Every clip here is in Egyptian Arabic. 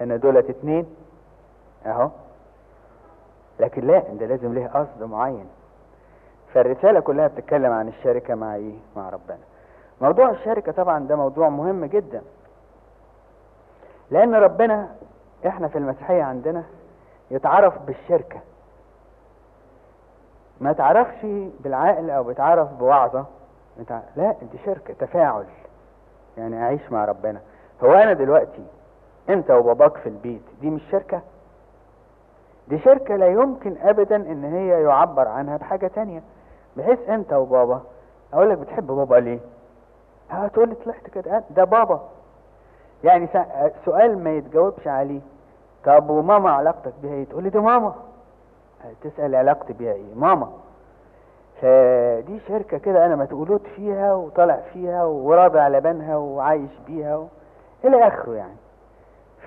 ان دولت اتنين اهو لكن لا ده لازم ليه قصد معين فالرسالة كلها بتتكلم عن الشركة مع ايه مع ربنا موضوع الشركة طبعا ده موضوع مهم جدا لان ربنا احنا في المسيحية عندنا يتعرف بالشركة ما تعرفش بالعقل او بتعرف بوعظة بتع... لا دي شركة تفاعل يعني اعيش مع ربنا هو انا دلوقتي انت وباباك في البيت دي مش شركة دي شركة لا يمكن ابدا ان هي يعبر عنها بحاجة تانية بحيث انت وبابا اقول لك بتحب بابا ليه هتقول لي طلعت كده ده بابا يعني سؤال ما يتجاوبش عليه طب وماما علاقتك بيها ايه تقول لي دي ماما تسأل علاقتي بيها ايه ماما فدي شركة كده انا متقولود فيها وطالع فيها ورابع لبنها وعايش بيها و... الى اخره يعني ف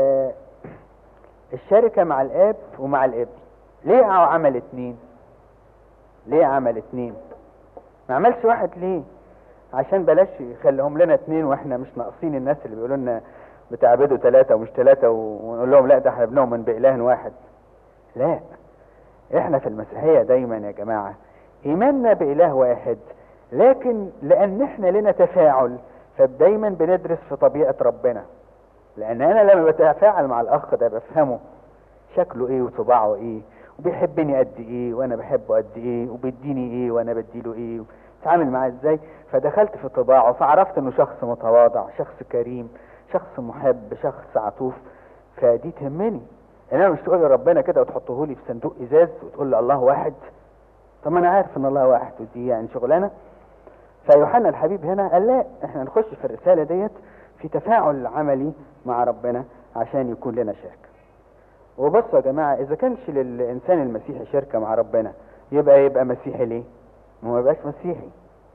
الشركة مع الاب ومع الابن ليه عمل اتنين ليه عمل اتنين ما عملش واحد ليه عشان بلاش يخليهم لنا اتنين واحنا مش ناقصين الناس اللي بيقولوا لنا بتعبدوا ثلاثة ومش ثلاثة ونقول لهم لا ده احنا بنؤمن بإله واحد لا احنا في المسيحية دايما يا جماعة ايماننا بإله واحد لكن لان احنا لنا تفاعل فدايما بندرس في طبيعة ربنا لان انا لما بتفاعل مع الاخ ده بفهمه شكله ايه وطباعه ايه وبيحبني قد ايه وانا بحبه قد ايه وبيديني ايه وانا بديله ايه اتعامل معاه ازاي فدخلت في طباعه فعرفت انه شخص متواضع شخص كريم شخص محب شخص عطوف فدي تهمني انما مش تقول ربنا كده وتحطه لي في صندوق ازاز وتقول لي الله واحد طب ما انا عارف ان الله واحد ودي يعني شغلانه فيوحنا الحبيب هنا قال لا احنا نخش في الرساله ديت في تفاعل عملي مع ربنا عشان يكون لنا شركه وبصوا يا جماعه اذا كانش للانسان المسيحي شركه مع ربنا يبقى يبقى مسيحي ليه ما يبقاش مسيحي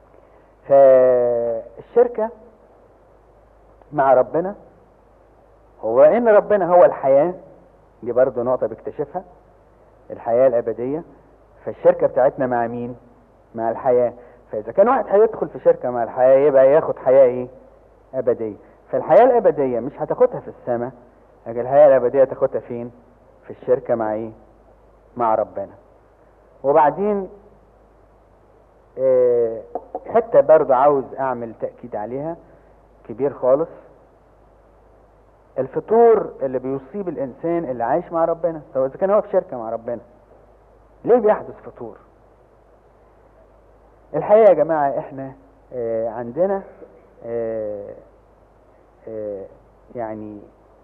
فالشركه مع ربنا هو ان ربنا هو الحياه دي برضه نقطه بيكتشفها الحياه الابديه فالشركه بتاعتنا مع مين مع الحياه فاذا كان واحد هيدخل في شركه مع الحياه يبقى ياخد حياه ايه ابديه فالحياه الابديه مش هتاخدها في السماء لكن الحياه الابديه تاخدها فين في الشركه مع ايه مع ربنا وبعدين اه حتى برضه عاوز اعمل تاكيد عليها كبير خالص الفطور اللي بيصيب الانسان اللي عايش مع ربنا طب اذا كان هو في شركه مع ربنا ليه بيحدث فطور الحقيقه يا جماعه احنا اه عندنا اه اه يعني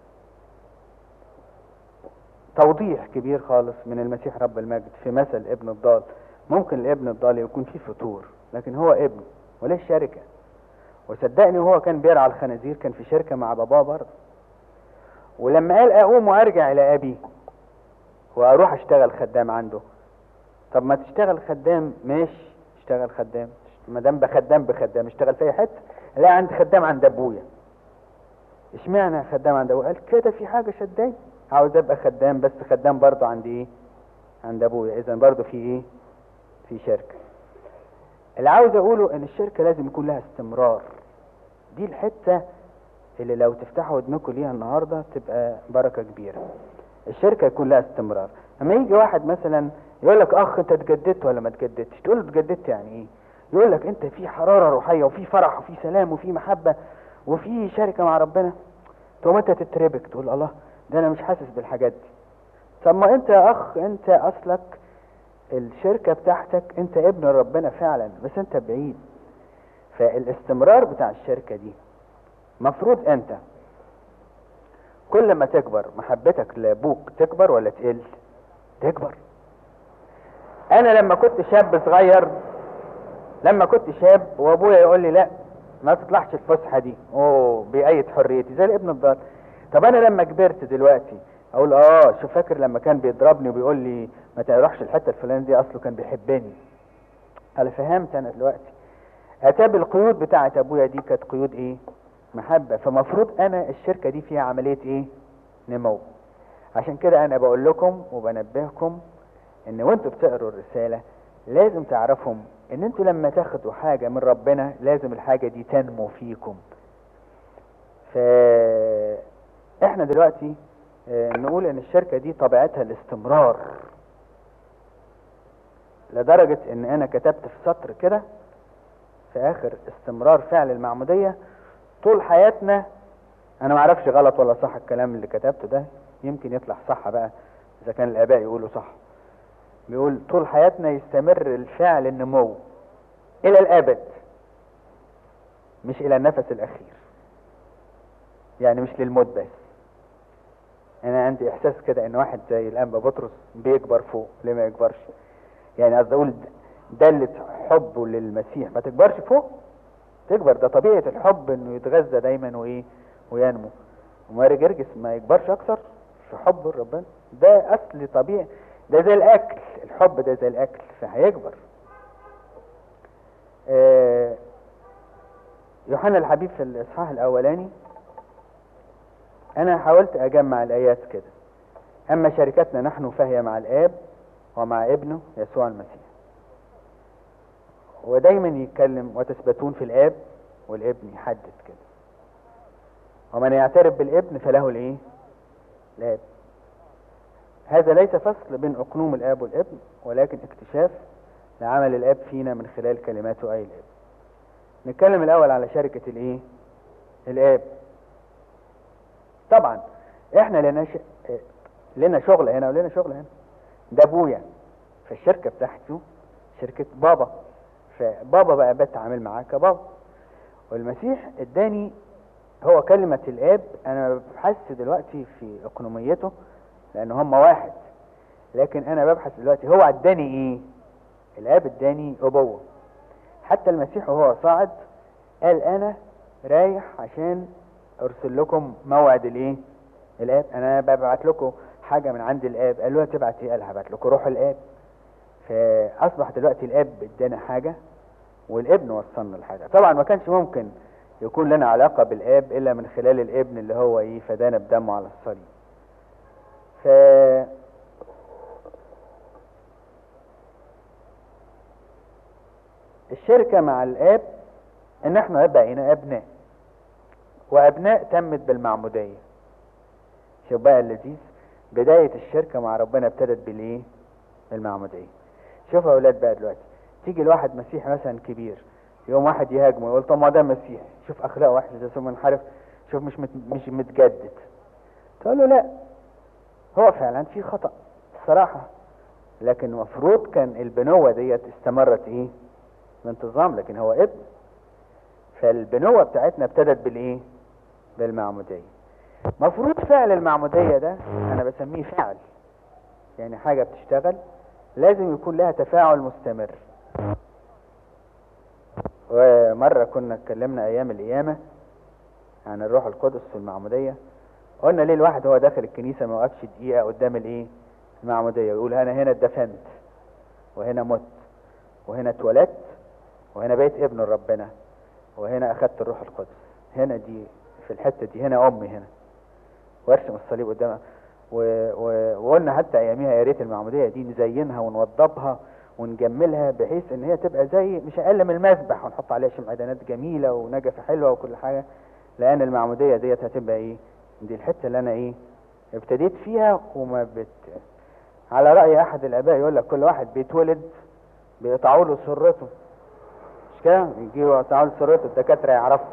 توضيح كبير خالص من المسيح رب المجد في مثل ابن الضال ممكن الابن الضال يكون فيه فطور لكن هو ابن وليه شركه وصدقني هو كان بيرعى الخنازير كان في شركه مع باباه برضه ولما قال اقوم وارجع الى ابي واروح اشتغل خدام عنده طب ما تشتغل خدام ماشي اشتغل خدام ما دام بخدام بخدام اشتغل في اي حته لا عند خدام عند ابويا اشمعنى خدام عند ابويا قال كده في حاجه شداني عاوز ابقى خدام بس خدام برضه عند ايه عند ابويا اذا برضه في ايه في شركه اللي عاوز اقوله ان الشركه لازم يكون لها استمرار دي الحته اللي لو تفتحوا ودنكم ليها النهارده تبقى بركه كبيره الشركه يكون لها استمرار اما يجي واحد مثلا يقول لك اخ انت اتجددت ولا ما اتجددتش تقول له اتجددت يعني ايه يقول لك انت في حراره روحيه وفي فرح وفي سلام وفي محبه وفي شركه مع ربنا تقوم انت تتربك تقول الله ده انا مش حاسس بالحاجات دي طب ما انت يا اخ انت اصلك الشركه بتاعتك انت ابن ربنا فعلا بس انت بعيد فالاستمرار بتاع الشركه دي مفروض انت كل ما تكبر محبتك لابوك تكبر ولا تقل تكبر انا لما كنت شاب صغير لما كنت شاب وابويا يقول لي لا ما تطلعش الفسحه دي اوه بأية حريتي زي الابن الضال طب انا لما كبرت دلوقتي اقول اه شو فاكر لما كان بيضربني وبيقول لي ما تروحش الحته الفلانيه دي اصله كان بيحبني انا فهمت انا دلوقتي اتاب القيود بتاعه ابويا دي كانت قيود ايه محبه فمفروض انا الشركه دي فيها عمليه ايه نمو عشان كده انا بقول لكم وبنبهكم ان وانتوا بتقروا الرساله لازم تعرفوا ان انتوا لما تاخدوا حاجه من ربنا لازم الحاجه دي تنمو فيكم ف احنا دلوقتي اه نقول ان الشركة دي طبيعتها الاستمرار لدرجة ان انا كتبت في سطر كده في اخر استمرار فعل المعمودية طول حياتنا انا معرفش غلط ولا صح الكلام اللي كتبته ده يمكن يطلع صح بقى اذا كان الاباء يقولوا صح بيقول طول حياتنا يستمر الفعل النمو الى الابد مش الى النفس الاخير يعني مش للموت بس انا عندي احساس كده ان واحد زي الانبا بطرس بيكبر فوق ليه ما يكبرش يعني قصدي اقول دلة حبه للمسيح ما تكبرش فوق تكبر ده طبيعة الحب انه يتغذى دايما وايه وينمو وماري جرجس ما يكبرش اكثر في حبه لربنا ده اصل طبيعي ده زي الاكل الحب ده زي الاكل فهيكبر آه يوحنا الحبيب في الاصحاح الاولاني انا حاولت اجمع الايات كده اما شركتنا نحن فهي مع الاب ومع ابنه يسوع المسيح ودايما يتكلم وتثبتون في الاب والابن يحدد كده ومن يعترف بالابن فله الايه الاب هذا ليس فصل بين اقنوم الاب والابن ولكن اكتشاف لعمل الاب فينا من خلال كلماته اي الاب نتكلم الاول على شركة الايه الاب طبعا احنا لنا ش... لنا شغل هنا ولنا شغل هنا ده ابويا فالشركة بتاعته شركة بابا فبابا بقى بتعامل معاه كبابا والمسيح اداني هو كلمة الاب انا ببحث دلوقتي في اقنوميته لان هم واحد لكن انا ببحث دلوقتي هو اداني ايه الاب اداني ابوة حتى المسيح وهو صاعد قال انا رايح عشان ارسل لكم موعد الايه الاب انا ببعت لكم حاجة من عند الاب قال له تبعت ايه قال هبعت لكم روح الاب فاصبح دلوقتي الاب ادانا حاجة والابن وصلنا لحاجة طبعا ما كانش ممكن يكون لنا علاقة بالاب الا من خلال الابن اللي هو ايه فدانا بدمه على الصليب ف الشركة مع الاب ان احنا بقينا ابناء وابناء تمت بالمعمودية شوف بقى اللذيذ بداية الشركة مع ربنا ابتدت بالايه بالمعمودية شوفوا يا اولاد بقى دلوقتي تيجي الواحد مسيحي مثلا كبير يوم واحد يهاجمه يقول طب ما ده مسيحي شوف اخلاقه وحشه زي منحرف شوف مش مت مش متجدد تقول له لا هو فعلا في خطا الصراحه لكن المفروض كان البنوه ديت استمرت ايه بانتظام لكن هو ابن فالبنوه بتاعتنا ابتدت بالايه بالمعموديه مفروض فعل المعموديه ده انا بسميه فعل يعني حاجه بتشتغل لازم يكون لها تفاعل مستمر ومرة كنا اتكلمنا ايام القيامة عن الروح القدس في المعمودية قلنا ليه الواحد هو داخل الكنيسة ما وقفش دقيقة قدام الايه المعمودية ويقول انا هنا اتدفنت وهنا مت وهنا اتولدت وهنا بقيت ابن ربنا وهنا اخدت الروح القدس هنا دي في الحتة دي هنا امي هنا وارسم الصليب قدامها وقلنا حتى اياميها يا ريت المعمودية دي نزينها ونوضبها ونجملها بحيث ان هي تبقى زي مش اقل من المسبح ونحط عليها شمعدانات جميله ونجفه حلوه وكل حاجه لان المعموديه ديت هتبقى ايه دي الحته اللي انا ايه ابتديت فيها وما بت على راي احد الاباء يقول لك كل واحد بيتولد بيقطعوا له سرته مش كده يجيبوا يقطعوا له سرته الدكاتره يعرفوا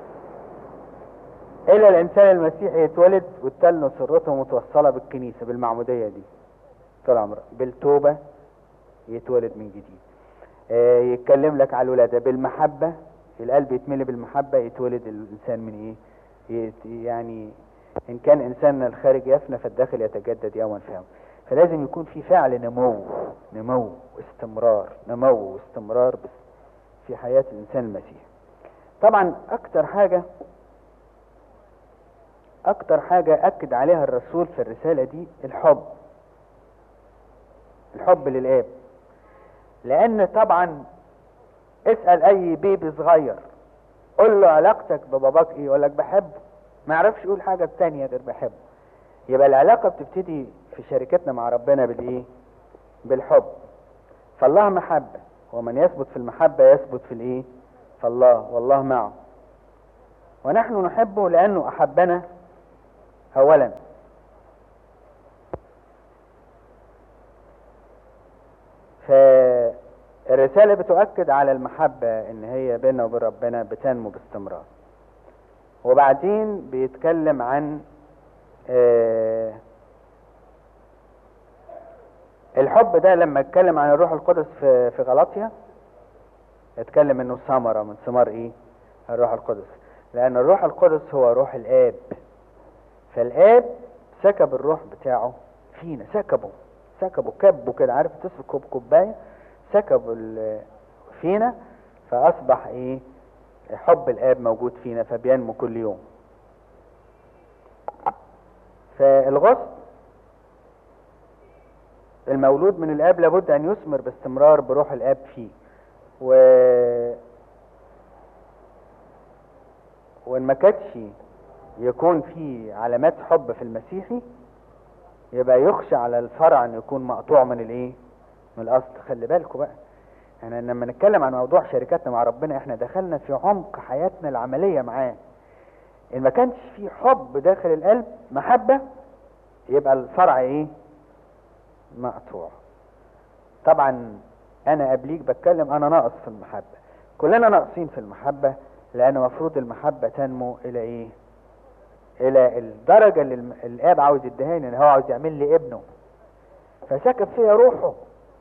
الا الانسان المسيحي يتولد وتتله سرته متوصله بالكنيسه بالمعموديه دي طول عمره بالتوبه يتولد من جديد آه يتكلم لك على الولادة بالمحبة القلب يتملي بالمحبة يتولد الإنسان من إيه يعني إن كان إنسان الخارج يفنى فالداخل يتجدد يوما في يوم فلازم يكون في فعل نمو نمو واستمرار نمو واستمرار بس في حياة الإنسان المسيحي طبعا أكتر حاجة أكتر حاجة أكد عليها الرسول في الرسالة دي الحب الحب للآب لان طبعا اسأل اي بيبي صغير قول له علاقتك بباباك ايه يقول لك بحبه ما يعرفش يقول حاجة تانية غير بحبه يبقى العلاقة بتبتدي في شركتنا مع ربنا بالايه بالحب فالله محبة ومن يثبت في المحبة يثبت في الايه فالله والله معه ونحن نحبه لانه احبنا اولا فالرسالة بتؤكد على المحبة ان هي بيننا وبين ربنا بتنمو باستمرار وبعدين بيتكلم عن آه الحب ده لما اتكلم عن الروح القدس في في غلاطيا اتكلم انه ثمرة من ثمار ايه الروح القدس لان الروح القدس هو روح الاب فالاب سكب الروح بتاعه فينا سكبه سكبه كبه كده عارف تسكب كوبايه سكبه ال- فينا فاصبح ايه حب الاب موجود فينا فبينمو كل يوم فالغصن المولود من الاب لابد ان يثمر باستمرار بروح الاب فيه و وان ما كانش يكون في علامات حب في المسيحي يبقى يخشى على الفرع ان يكون مقطوع من الايه من الاصل خلي بالكم بقى احنا لما نتكلم عن موضوع شركاتنا مع ربنا احنا دخلنا في عمق حياتنا العمليه معاه ان ما كانش في حب داخل القلب محبه يبقى الفرع ايه مقطوع طبعا انا قبليك بتكلم انا ناقص في المحبه كلنا ناقصين في المحبه لان مفروض المحبه تنمو الى ايه الى الدرجه اللي الم- الاب عاوز يديهاني ان هو عاوز يعمل لي ابنه فسكب فيا روحه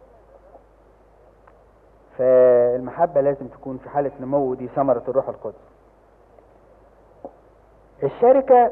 فالمحبه لازم تكون في حاله نمو دي ثمره الروح القدس الشركه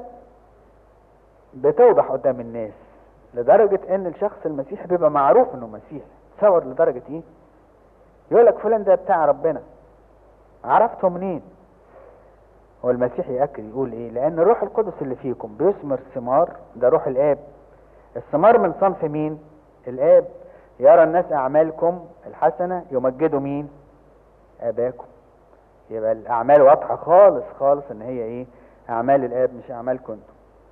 بتوضح قدام الناس لدرجه ان الشخص المسيحي بيبقى معروف انه مسيحي تصور لدرجه ايه يقول لك فلان ده بتاع ربنا عرفته منين هو المسيح يأكد يقول ايه لان الروح القدس اللي فيكم بيثمر ثمار ده روح الاب الثمار من صنف مين الاب يرى الناس اعمالكم الحسنة يمجدوا مين اباكم يبقى الاعمال واضحة خالص خالص ان هي ايه اعمال الاب مش اعمالكم انتم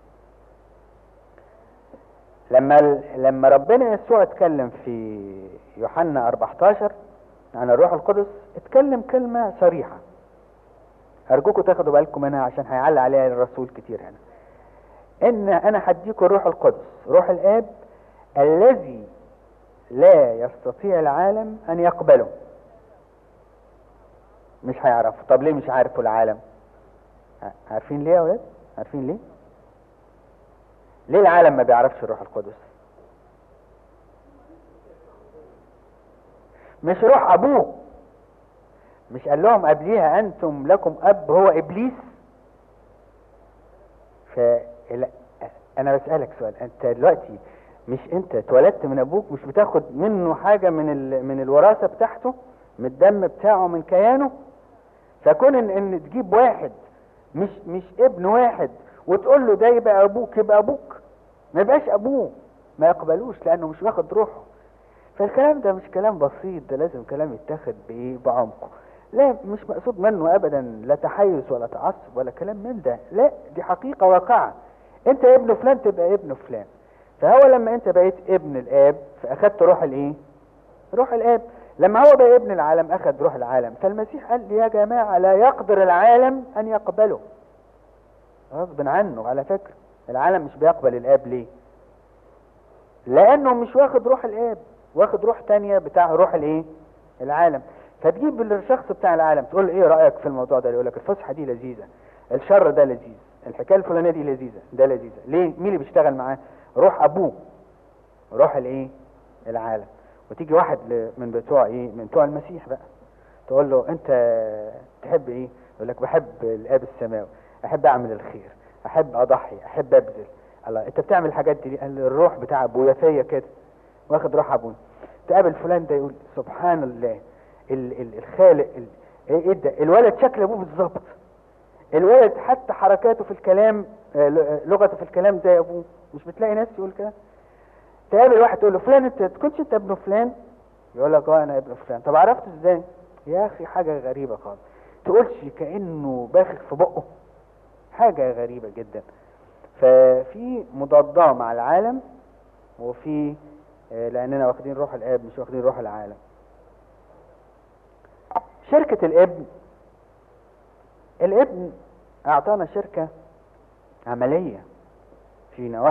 لما لما ربنا يسوع اتكلم في يوحنا 14 عن الروح القدس اتكلم كلمة صريحة ارجوكم تاخدوا بالكم منها عشان هيعلق عليها الرسول كتير هنا ان انا هديكم الروح القدس روح الاب الذي لا يستطيع العالم ان يقبله مش هيعرفه طب ليه مش عارفه العالم ع- عارفين ليه يا ولاد عارفين ليه ليه العالم ما بيعرفش الروح القدس مش روح ابوه مش قال لهم قبليها انتم لكم اب هو ابليس ف لا، انا بسالك سؤال انت دلوقتي مش انت اتولدت من ابوك مش بتاخد منه حاجه من ال... من الوراثه بتاعته من الدم بتاعه من كيانه فكون ان, إن تجيب واحد مش مش ابن واحد وتقول له ده يبقى ابوك يبقى ابوك ما يبقاش ابوه ما يقبلوش لانه مش واخد روحه فالكلام ده مش كلام بسيط ده لازم كلام يتاخد بايه بعمقه لا مش مقصود منه ابدا لا تحيز ولا تعصب ولا كلام من ده لا دي حقيقة واقعة انت ابن فلان تبقى ابن فلان فهو لما انت بقيت ابن الاب فاخدت روح الايه روح الاب لما هو بقى ابن العالم اخذ روح العالم فالمسيح قال لي يا جماعة لا يقدر العالم ان يقبله غصب عنه على فكرة العالم مش بيقبل الاب ليه لانه مش واخد روح الاب واخد روح تانية بتاع روح الايه العالم فتجيب الشخص بتاع العالم تقول له ايه رايك في الموضوع ده يقول لك الفسحه دي لذيذه الشر ده لذيذ الحكايه الفلانيه دي لذيذه ده لذيذه ليه مين اللي بيشتغل معاه روح ابوه روح الايه العالم وتيجي واحد ل- من بتوع ايه من بتوع المسيح بقى تقول له انت تحب ايه يقول لك بحب الاب السماوي احب اعمل الخير احب اضحي احب ابذل الله انت بتعمل الحاجات دي ليه؟ قال لي الروح بتاع ابويا فيا كده واخد روح ابويا تقابل فلان ده يقول سبحان الله ال ال الخالق ال ايه إيه ده الولد شكل ابوه بالظبط الولد حتى حركاته في الكلام آه، ل- آه، لغته في الكلام زي ابوه مش بتلاقي ناس يقول كده تقابل واحد تقول له فلان انت تكونش انت ابن فلان يقول لك اه انا ابن فلان طب عرفت ازاي يا اخي حاجه غريبه خالص تقولش كانه باخخ في بقه حاجه غريبه جدا ففي مضادة مع العالم وفي آه، لاننا واخدين روح الاب مش واخدين روح العالم شركة الابن الابن اعطانا شركة عملية فينا